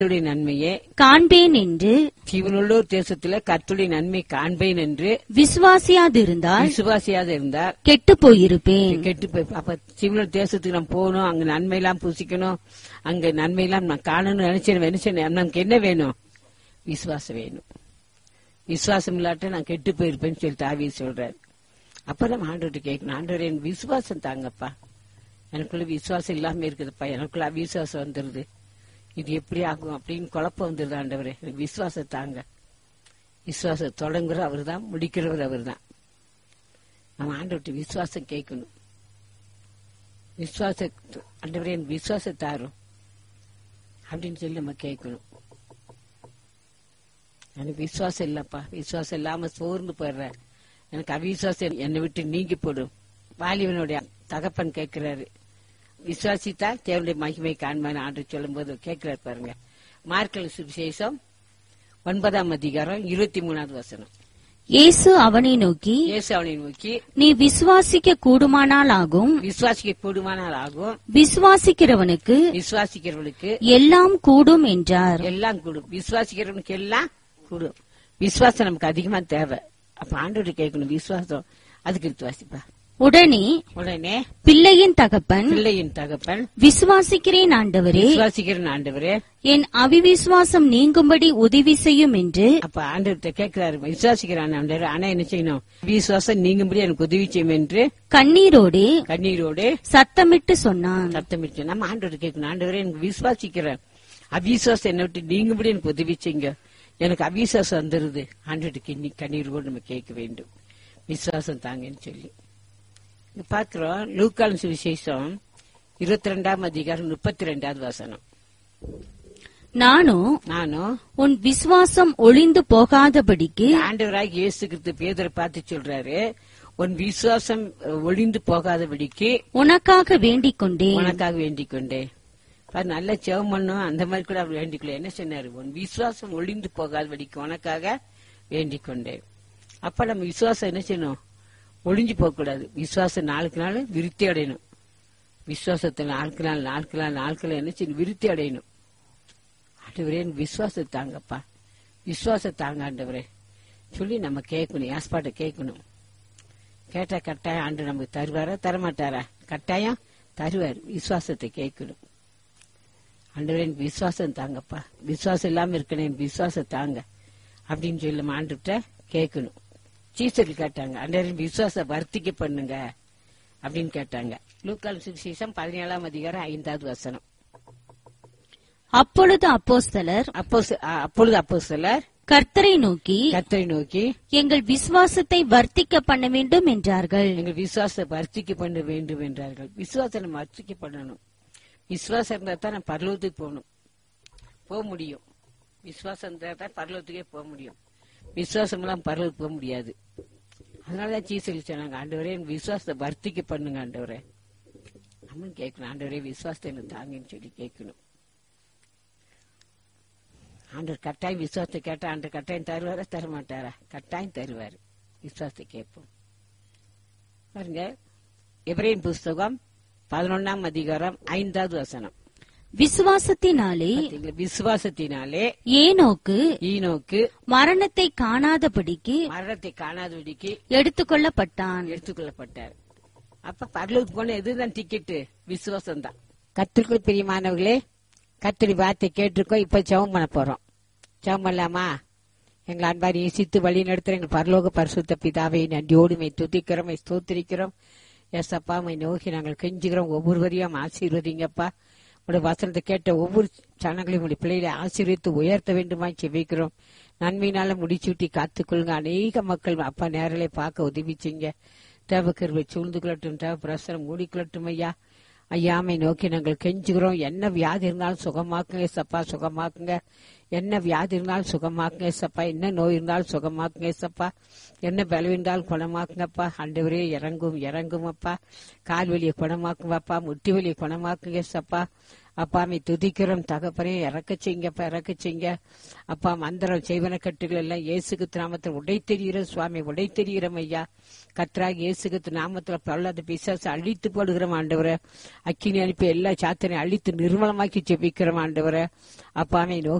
கர்த்தருடைய நன்மையே காண்பேன் என்று ஜீவனுள்ளோர் தேசத்துல கர்த்தருடைய நன்மை காண்பேன் என்று விசுவாசியாதிருந்தால் விசுவாசியாக இருந்தார் கெட்டுப் போயிருப்பேன் கெட்டு போய் அப்ப ஜீவனுள்ள தேசத்துக்கு நம்ம போகணும் அங்க நன்மையெல்லாம் புசிக்கணும் அங்க நன்மையெல்லாம் நான் காணணும்னு நினைச்சேன் நினைச்சேன் நமக்கு என்ன வேணும் விசுவாசம் வேணும் விசுவாசம் இல்லாட்ட நான் கெட்டு போயிருப்பேன்னு சொல்லி தாவி சொல்றாரு அப்ப நம்ம ஆண்டவர்கிட்ட கேட்கணும் ஆண்டவர் என் விசுவாசம் தாங்கப்பா எனக்குள்ள விசுவாசம் இல்லாம இருக்குதுப்பா எனக்குள்ள அவிசுவாசம் வந்துருது இது எப்படி ஆகும் அப்படின்னு குழப்பம் வந்துருது ஆண்டவரே எனக்கு விசுவாசம் தாங்க விசுவாசம் தொடங்குற அவர் தான் முடிக்கிறவர் அவர் தான் நம்ம ஆண்டவர்கிட்ட விசுவாசம் கேட்கணும் விசுவாச ஆண்டவரே என் விசுவாசம் தாரும் அப்படின்னு சொல்லி நம்ம கேட்கணும் எனக்கு விசுவாசம் இல்லப்பா விசுவாசம் இல்லாம சோர்ந்து போயிடுறேன் எனக்கு அவிசுவாசம் என்னை விட்டு நீங்கி போடும் வாலிபனுடைய தகப்பன் கேட்கிறாரு விசுவாசித்தா தேவனுடைய மகிமை காண்பான்னு ஆண்டு சொல்லும் போது கேட்கிறாரு பாருங்க மார்க்கல் சுவிசேஷம் ஒன்பதாம் அதிகாரம் இருபத்தி மூணாவது வசனம் இயேசு அவனை நோக்கி இயேசு அவனை நோக்கி நீ விசுவாசிக்க கூடுமானால் ஆகும் விசுவாசிக்க கூடுமானால் ஆகும் விசுவாசிக்கிறவனுக்கு விசுவாசிக்கிறவனுக்கு எல்லாம் கூடும் என்றார் எல்லாம் கூடும் விசுவாசிக்கிறவனுக்கு எல்லாம் கூடும் விசுவாசம் நமக்கு அதிகமா தேவை அப்ப ஆண்டோடு கேட்கணும் விசுவாசம் அதுக்கு எடுத்து வாசிப்பா உடனே உடனே பிள்ளையின் தகப்பன் பிள்ளையின் தகப்பன் விசுவாசிக்கிறேன் ஆண்டவரே விசுவாசிக்கிற ஆண்டவரே என் அவிவிசுவாசம் நீங்கும்படி உதவி செய்யும் என்று அப்ப ஆண்டவர்கிட்ட கேட்கிறாரு விசுவாசிக்கிறான் ஆண்டவர் ஆனா என்ன செய்யணும் விசுவாசம் நீங்கும்படி எனக்கு உதவி செய்யும் என்று கண்ணீரோடே கண்ணீரோடு சத்தமிட்டு சொன்னான் சத்தமிட்டு நம்ம ஆண்டவர் கேட்கணும் ஆண்டவரே எனக்கு விசுவாசிக்கிறேன் அவிசுவாசம் என்னை விட்டு நீங்கும்படி எனக்கு உதவி செய்யுங்க எனக்கு அவிசுவாசம் வந்துருது ஆண்டவர்கிட்ட கிண்ணி கண்ணீரோடு நம்ம கேட்க வேண்டும் விசுவாசம் தாங்கன்னு சொல்லி இங்க பாக்குறோம் லூக்கான் சுவிசேஷம் இருபத்தி ரெண்டாம் அதிகாரம் முப்பத்தி ரெண்டாவது வசனம் நானும் நானும் உன் விசுவாசம் ஒளிந்து போகாதபடிக்கு ஆண்டவராக இயேசு கிறிஸ்து பேதரை பார்த்து சொல்றாரு உன் விசுவாசம் ஒளிந்து போகாதபடிக்கு உனக்காக வேண்டிக் கொண்டேன் உனக்காக வேண்டிக் கொண்டேன் பாரு, நல்ல செவம் பண்ணும் அந்த மாதிரி கூட அவர் வேண்டிக்கல என்ன சொன்னாரு உன் விசுவாசம் ஒளிந்து போகாதபடிக்கு உனக்காக வேண்டிக் கொண்டேன் அப்ப நம்ம விசுவாசம் என்ன செய்யணும் ஒளிஞ்சு போக கூடாது விசுவாசம் நாளுக்கு நாள் விருத்தி அடையணும் விசுவாசத்தை நாளுக்கு நாள் நாளுக்கு நாள் நாளுக்கு நாள் என்ன செய்யணும் விருத்தி அடையணும் ஆண்டவரே என் விசுவாசம் தாங்கப்பா விசுவாசம் தாங்க ஆண்டவரே சொல்லி நம்ம கேட்கணும் ஏஸ்பாட்டை கேட்கணும் கேட்டா கட்டாயம் ஆண்டு நமக்கு தருவாரா தரமாட்டாரா கட்டாயம் தருவார் விசுவாசத்தை கேட்கணும் ஆண்டவரே எனக்கு விசுவாசம் தாங்கப்பா விசுவாசம் இல்லாம இருக்கணும் எனக்கு விசுவாசம் தாங்க அப்படின்னு சொல்லி நம்ம ஆண்டுகிட்ட கேட்கணும் சீசர்கள் கேட்டாங்க ஆண்டவரே விசுவாச வர்த்திக்க பண்ணுங்க அப்படின்னு கேட்டாங்க லூக்கால் சுவிசேஷம் பதினேழாம் அதிகாரம் ஐந்தாவது வசனம் அப்பொழுது அப்போஸ்தலர் அப்போ அப்பொழுது அப்போ சிலர் கர்த்தரை நோக்கி கத்தரை நோக்கி எங்கள் விசுவாசத்தை வர்த்திக்க பண்ண வேண்டும் என்றார்கள் எங்கள் விசுவாச வர்த்திக்க பண்ண வேண்டும் என்றார்கள் விசுவாசம் நம்ம வர்த்திக்க பண்ணணும் விசுவாசம் இருந்தா தான் நம்ம பரலோகத்துக்கு போகணும் போக முடியும் விசுவாசம் இருந்தா தான் பரலோகத்துக்கே போக முடியும் விசுவாசம் எல்லாம் பரலோகத்துக்கு போக முடியாது அதனாலதான் சீசல் சொன்னாங்க ஆண்டவரே என் விசுவாசத்தை வர்த்திக்க பண்ணுங்க ஆண்டவரே நம்மளும் கேட்கணும் ஆண்டவரே விசுவாசத்தை எனக்கு தாங்கன்னு சொல்லி கேட்கணும் ஆண்டவர் கட்டாயம் விசுவாசத்தை கேட்டா ஆண்டவர் கட்டாயம் தருவாரா தர மாட்டாரா கட்டாயம் தருவாரு விசுவாசத்தை கேட்போம் பாருங்க எப்ரேன் புஸ்தகம் பதினொன்னாம் அதிகாரம் ஐந்தாவது வசனம் விசுவாசத்தினாலே பாத்தீங்களா? விசுவாசத்தினாலே ஏனோக்கு ஈனோக்கு மரணத்தை காணாதபடிக்கு மரணத்தை காணாதபடிக்கு எடுத்துக்கொள்ளப்பட்டான் எடுத்துக்கொள்ளப்பட்டார் அப்ப பரலோகத்துக்கு போன எதுதான் டிக்கெட்டு விசுவாசம் தான் கத்திற்குள் பிரியமானவர்களே கத்திரி வார்த்தை கேட்டிருக்கோம் இப்ப ஜெபம் பண்ண போறோம் ஜெபம் பண்ணலாமா எங்கள் அன்பாரி இசித்து வழி நடத்துற எங்கள் பரலோக பரிசுத்த பிதாவை நன்றியோடு மை துதிக்கிறோம் மை ஸ்தோத்திரிக்கிறோம் எஸ்அப்பா மை நோக்கி நாங்கள் கெஞ்சுகிறோம் ஒவ்வொருவரையும் ஆசீர்வதிங்கப்பா உடைய வசனத்தை கேட்ட ஒவ்வொரு சனங்களையும் உடைய பிள்ளைகளை ஆசீர்வித்து உயர்த்த வேண்டுமா செவிக்கிறோம் நன்மையினால முடிச்சூட்டி காத்துக்கொள்ளுங்க அநேக மக்கள் அப்பா நேரலை பார்க்க உதவி செய்யுங்க தேவக்கருவை சூழ்ந்து கொள்ளட்டும் தேவ பிரசனம் மூடிக்கொள்ளட்டும் ஐயா ஐயாமை நோக்கி நாங்கள் கெஞ்சுகிறோம் என்ன வியாதி இருந்தாலும் சுகமாக்குங்க சப்பா சுகமாக்குங்க என்ன வியாதி இருந்தாலும் சுகமாக்குங்க சப்பா என்ன நோய் இருந்தாலும் சுகமாக்குங்க சப்பா என்ன பலவீனம் இருந்தாலும் குணமாக்குங்கப்பா ஆண்டவரே இறங்கும் இறங்கும் அப்பா கால் வலியை குணமாக்குங்கப்பா முட்டி வலியை குணமாக்குங்க சப்பா அப்பாமை துதிக்கிறோம் தகப்பனே இறக்க செய்யுங்கப்பா இறக்க செய்யுங்க அப்பா மந்திரம் செய்வன கட்டுகள் எல்லாம் இயேசுக்கு நாமத்தில் உடை தெரிகிறோம் சுவாமி உடை தெரிகிறோம் ஐயா கத்ராக இயேசுக்கு நாமத்துல பல்லாத பிசாசு அழித்து போடுகிறோம் ஆண்டவரை அக்கினி அனுப்பி எல்லா சாத்தனை அழித்து நிர்மலமாக்கி ஜெபிக்கிறோம் ஆண்டவரை அப்பாமை நோக்கி